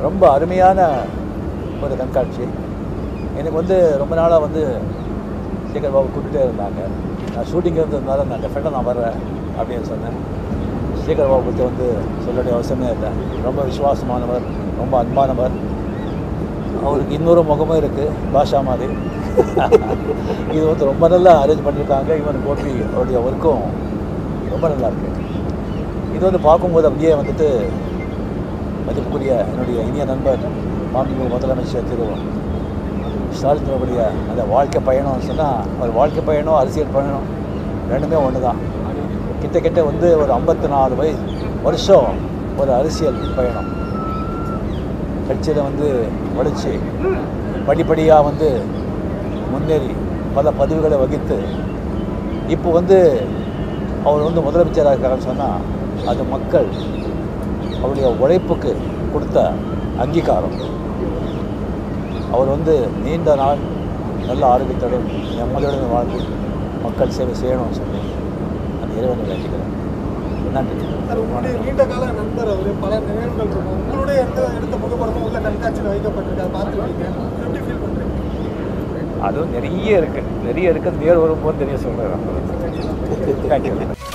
ரொம்ப அருமையான ஒரு கண்காட்சி எனக்கு வந்து ரொம்ப நாளாக வந்து சேகர் பாபு கூப்பிட்டுட்டே இருந்தாங்க நான் ஷூட்டிங் இருந்ததுனால நான் டெஃபினட்டாக நான் வர்றேன் அப்படின்னு சொன்னேன் சேகர் பாபு பற்றி வந்து சொல்ல வேண்டிய அவசியமே இல்லை ரொம்ப விசுவாசமானவர் ரொம்ப அன்பானவர் அவருக்கு இன்னொரு முகமும் இருக்குது பாஷா மாதிரி இது வந்து ரொம்ப நல்லா அரேஞ்ச் பண்ணியிருக்காங்க இவன் கோபி அவருடைய ஒர்க்கும் ரொம்ப நல்லா இருக்கு இது வந்து பார்க்கும்போது அப்படியே வந்துட்டு மதிப்புக்குரிய என்னுடைய இனிய நண்பர் மாண்புமிகு முதலமைச்சர் திரு ஸ்டாலின் அவருடைய அந்த வாழ்க்கை பயணம்னு சொன்னால் அவர் வாழ்க்கை பயணம் அரசியல் பயணம் ரெண்டுமே ஒன்று தான் கிட்ட கிட்ட வந்து ஒரு ஐம்பத்தி நாலு வய வருஷம் ஒரு அரசியல் பயணம் கட்சியில் வந்து உழைச்சி படிப்படியாக வந்து முன்னேறி பல பதவிகளை வகித்து இப்போ வந்து அவர் வந்து முதலமைச்சராக இருக்காருன்னு சொன்னால் அது மக்கள் அவருடைய உழைப்புக்கு கொடுத்த அங்கீகாரம் அவர் வந்து நீண்ட நாள் நல்ல ஆரோக்கியத்துடன் நிம்மதியுடன் வாழ்ந்து மக்கள் சேவை செய்யணும்னு சொல்லி அந்த இறைவனை வேண்டிக்கிறேன் நன்றி சார் உங்களுடைய நீண்ட கால நண்பர் அவர் பல நினைவுகள் இருக்கும் உங்களுடைய எடுத்த எடுத்த புகைப்படமும் உள்ள கண்காட்சியில் வைக்கப்பட்டிருக்கு அதை பார்த்துருக்கீங்க எப்படி ஃபீல் பண்ணுறீங்க அதுவும் நிறைய இருக்குது நிறைய இருக்குது நேர் வரும்போது தெரிய சொல்கிறேன் தேங்க்யூ